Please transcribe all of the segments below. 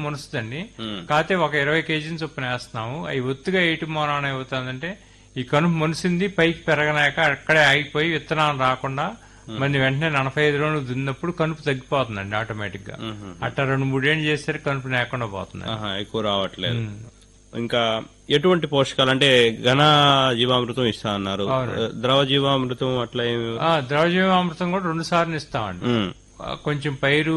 మునుస్తుందండి ఉమ్. కాకపోతే ఒక ఇరవై కేజీలు చొప్పున వేస్తున్నాము అవి ఒత్తుగా వేయటం మూలాన ఏమవుతుందంటే ఈ కనుపు మునిసింది పైకి పెరగనాక అక్కడే ఆగిపోయి విత్తనాలు రాకుండా మరి వెంటనే నలభై ఐదు రోజులు దున్నప్పుడు కనుపు తగ్గిపోతుందండి ఆటోమేటిక్ గా ఉహు. అట్లా రెండు మూడేళ్ళు చేసరికి కనుపు లేకుండా పోతుంది ఆహా, ఎక్కువ రావట్లేదు ఇంకా ఎటువంటి పోషకాలు అంటే ఘన జీవామృతం ఇస్తా అన్నారు ద్రవ జీవామృతం అట్లా ఏమి ఆ, ద్రవజీవామృతం కూడా రెండు సార్లు ఇస్తామండి ఉమ్, ఆ, కొంచెం పైరు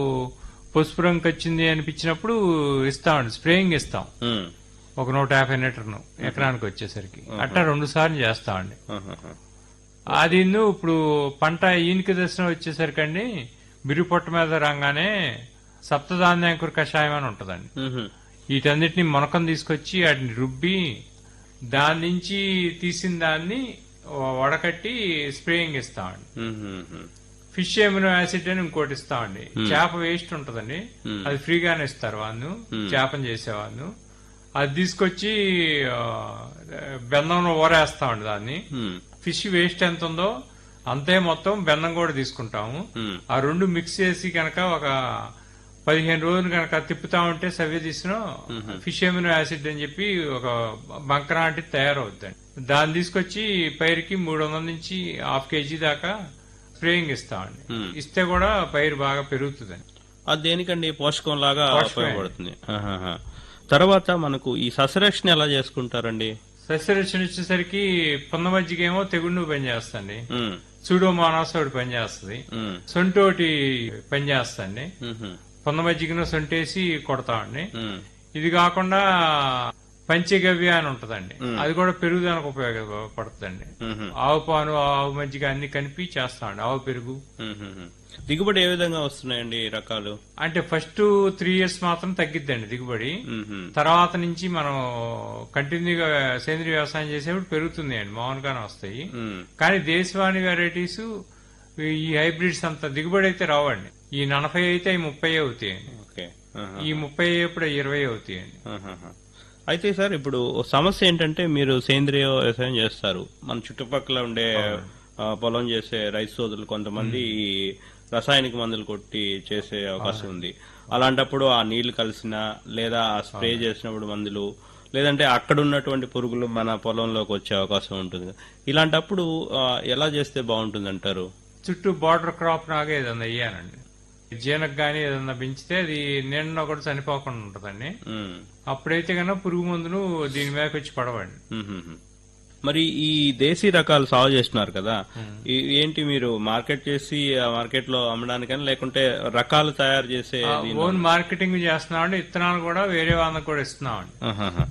పసుపు రంగు వచ్చింది అనిపించినప్పుడు ఇస్తామండి స్ప్రేయింగ్ ఇస్తాం ఉమ్, ఒక నూట యాభై లీటర్ను ఎకరానికి వచ్చేసరికి అట్లా రెండు సార్లు చేస్తామండి ఆహాహా. అది ఇన్ను ఇప్పుడు పంట ఈయనకి దర్శనం వచ్చేసరికి అండి బిరు పొట్ట మీద రాగానే సప్తధాన్యాంకుర కషాయం అని ఉంటదండి ఉహు, వీటన్నిటిని మొనకం తీసుకొచ్చి వాటిని రుబ్బి దాని నుంచి తీసిన దాన్ని వడకట్టి స్ప్రేయింగ్ ఇస్తామండి ఉహు, ఉహు. ఫిష్ ఎమినో యాసిడ్ అని ఇంకోటి ఇస్తామండి చేప వేస్ట్ ఉంటదండి అది ఫ్రీగానే ఇస్తారు వాళ్ళు చేపని చేసేవాళ్ళు అది తీసుకొచ్చి ఆ, బెల్లంలో ఊరేస్తామండి దాన్ని ఉమ్, ఫిష్ వేస్ట్ ఎంత ఉందో అంతే మొత్తం బెల్లం కూడా తీసుకుంటాము ఉమ్, ఆ రెండు మిక్స్ చేసి కనుక ఒక పదిహేను రోజులు కనుక తిప్పుతా ఉంటే సవ్య తీసిన ఫిష్ ఎమినో యాసిడ్ అని చెప్పి ఒక బంకర లాంటిది తయారవుద్దండి దాన్ని తీసుకొచ్చి పైరుకి మూడు వందల నుంచి హాఫ్ కేజీ దాకా స్ప్రేయింగ్ ఇస్తామండి ఇస్తే కూడా పైరు బాగా పెరుగుతుందండి అది దేనికండి పోషకం లాగా పోషకమే. ఉపయోగపడుతుంది ఆహాహా. తర్వాత మనకు ఈ సస్యరక్షణ ఎలా చేసుకుంటారండి సస్యరక్షణ వచ్చేసరికి పొన్న మజ్జిగేమో తెగుండు పనిచేస్తుంది ఉమ్, సూడోమానాస్ ఒకటి పనిచేస్తుంది ఉమ్, సొంటి ఒకటి పనిచేస్తుంది ఉహు, పొన్న మజ్జిగను సొంటేసి కొడతామండి ఉమ్, ఇది కాకుండా పంచగవ్య అని ఉంటదండి అది కూడా పెరుగుదలకు ఉపయోగపడుతుందండి ఉహు, ఆవు పాను ఆవు మజ్జిగ అన్ని కలిపి చేస్తామండి ఆవు పెరుగు ఉహు, ఉహు. దిగుబడి ఏ విధంగా వస్తున్నాయండి ఈ రకాలు అంటే ఫస్ట్ త్రీ ఇయర్స్ మాత్రం తగ్గిద్దండి దిగుబడి ఉహు, తర్వాత నుంచి మనం కంటిన్యూగా సేంద్రీయ వ్యవసాయం చేసేప్పుడు పెరుగుతుంది అండి మామూలుగానే వస్తాయి ఉమ్, కానీ దేశవాణి వెరైటీస్ ఈ హైబ్రిడ్స్ అంత దిగుబడి అయితే రావండి ఈ నలభై అయితే అవి ముప్పై అవుతాయండి ఓకే ఆహా. ఈ ముప్పై అప్పుడు ఇరవై అవుతాయండి ఆహాహా. అయితే సార్ ఇప్పుడు ఓ సమస్య ఏంటంటే మీరు సేంద్రియ వ్యవసాయం చేస్తారు మన చుట్టుపక్కల ఉండే ఆ, పొలం చేసే రైతు సోదరులు కొంతమంది ఈ రసాయనిక మందులు కొట్టి చేసే అవకాశం ఉంది అలాంటప్పుడు ఆ నీళ్లు కలిసిన లేదా ఆ స్ప్రే చేసినప్పుడు మందులు లేదంటే అక్కడ ఉన్నటువంటి పురుగులు మన పొలంలోకి వచ్చే అవకాశం ఉంటుంది ఇలాంటప్పుడు ఆ, ఎలా చేస్తే బాగుంటుంది అంటారు చుట్టూ బార్డర్ క్రాప్ నాగా ఏదన్నా వేయాలండి జీనకు గానీ ఏదన్నా పెంచితే అది నీళ్ళలో కూడా చనిపోకుండా ఉంటదండి ఉమ్. అప్పుడైతే కన్నా పురుగు మందులు దీని మీదకి వచ్చి పడవండి మ్మ్. మరి ఈ దేశీ రకాలు సాగు చేస్తున్నారు కదా ఈ- ఏంటి మీరు మార్కెట్ చేసి ఆ మార్కెట్ లో అమ్మడానికని లేకుంటే రకాలు తయారు చేసే దీని- ఓన్ మార్కెటింగ్ చేస్తున్నామండి విత్తనాలు కూడా వేరే వాళ్ళకి కూడా ఇస్తున్నామండి ఆహాహా.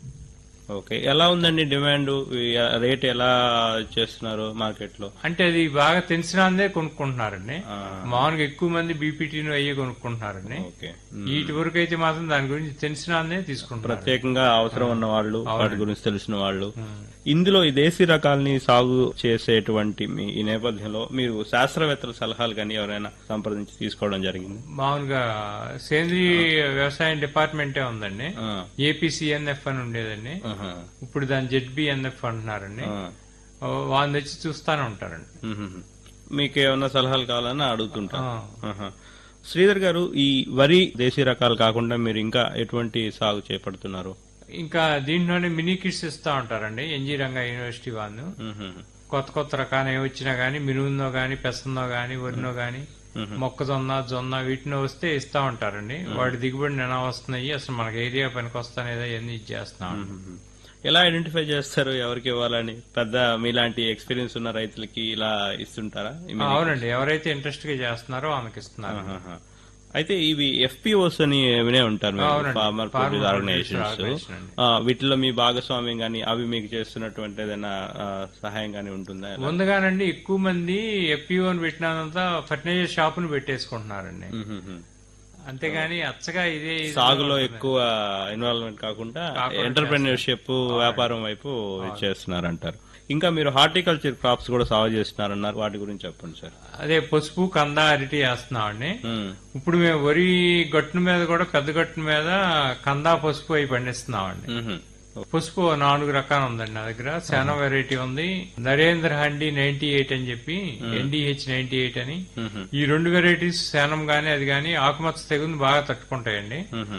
ఓకే ఎలా ఉందండి డిమాండ్ ఈ రేట్ ఎలా చేస్తున్నారు మార్కెట్ లో అంటే అది బాగా తెలిసినందే కొనుక్కుంటున్నారండి ఆ, మామూలుగా ఎక్కువ మంది బీపీటీని అయ్యే కొనుక్కుంటున్నారండి ఓకే వీటి వరకు అయితే మాత్రం దాని గురించి తెలిసినందే తీసుకుంటారు ప్రత్యేకంగా అవసరం ఉన్న వాళ్ళు వాటి గురించి తెలిసిన వాళ్ళు ఇందులో ఈ దేశీ రకాలని సాగు చేసేటువంటి మీ ఈ నేపథ్యంలో మీరు శాస్త్రవేత్తల సలహాలు కానీ ఎవరైనా సంప్రదించి తీసుకోవడం జరిగింది మామూలుగా సేంద్రీయ వ్యవసాయం డిపార్ట్మెంటే ఉందండి ఆ, ఏపీసీఎన్ఎఫ్ అని ఉండేదండి ఆహా, ఇప్పుడు దాని జెడ్బిఎన్ఎఫ్ అంటున్నారండి ఆ. వాళ్ళని వచ్చి చూస్తానే ఉంటారండి మ్మ్. మీకు ఏమన్నా సలహాలు కావాలని అడుగుతుంటా ఆ. ఆహా. శ్రీధర్ గారు ఈ వరి దేశీ రకాలు కాకుండా మీరు ఇంకా ఎటువంటి సాగు చేపడుతున్నారు ఇంకా దీంట్లోనే మినీ కిట్స్ ఇస్తా ఉంటారండి ఎన్జీ రంగా యూనివర్సిటీ వాళ్ళు మ్మ్. కొత్త కొత్త రకాలు ఏమి వచ్చినా గానీ మినుగునో గానీ పెసన్నో గానీ వరినో గానీ మొక్కజొన్న జొన్న వీటినో వస్తే ఇస్తా ఉంటారండి వాటి దిగుబడి ఎలా వస్తున్నాయి అసలు మనకి ఏరియా పనికి వస్తానేదో ఇవన్నీ ఇచ్చేస్తున్నాం మ్మ్. ఎలా ఐడెంటిఫై చేస్తారు ఎవరికి ఇవ్వాలని పెద్ద మీలాంటి ఎక్స్పీరియన్స్ ఉన్న రైతులకి ఇలా ఇస్తుంటారా ఈ మీ- అవునండి ఎవరైతే ఇంట్రెస్ట్ గా చేస్తున్నారో వాళ్ళకి ఇస్తున్నారు ఆహాహా. అయితే ఇవి ఎఫ్పిఓస్ అని వినే ఉంటారు మీరు, అవునండి. Farmer farmer produce producer organizations organization అండి. ఆ, వీటిలో మీ భాగస్వామ్యం గానీ అవి మీకు చేస్తున్నటువంటి ఏదైనా ఆ, సహాయం గానీ ఉంటుందా ఎలా? ముందుగానండి ఎక్కువ మంది ఎఫ్పిఓని పెట్టినంతా ఫర్టిలైజర్ షాపును పెట్టేసుకుంటున్నారండి మ్మ్. అంతేగాని అచ్చగా ఇదే ఇది సాగులో ఎక్కువ ఇన్వాల్వ్మెంట్ కాకుండా కాకుండా ఎంటర్ప్రెన్యూర్షిప్ వ్యాపారం వైపు చేస్తున్నారంటారు ఇంకా మీరు హార్టికల్చర్ క్రాప్స్ కూడా సాగు చేస్తున్నారన్నారు వాటి గురించి చెప్పండి సార్ అదే పసుపు కంద అరటి వేస్తున్నామండి మ్మ్. ఇప్పుడు మేము వరి గట్టున మీద కూడా పెద్ద గట్టున మీద కంద పసుపు అవి పండిస్తున్నామండి మ్మ్. పసుపు నాలుగు రకాలు ఉందండి నా దగ్గర శానా వెరైటీ ఉంది నరేంద్ర హండి నైన్టీ ఎయిట్ అని చెప్పి ఎన్డీహెచ్ నైన్టీ ఎయిట్ అని మ్మ్. ఈ రెండు వెరైటీస్ శానం గానీ అది గానీ ఆకుమచ్చ తెగుని బాగా తట్టుకుంటాయండి మ్మ్.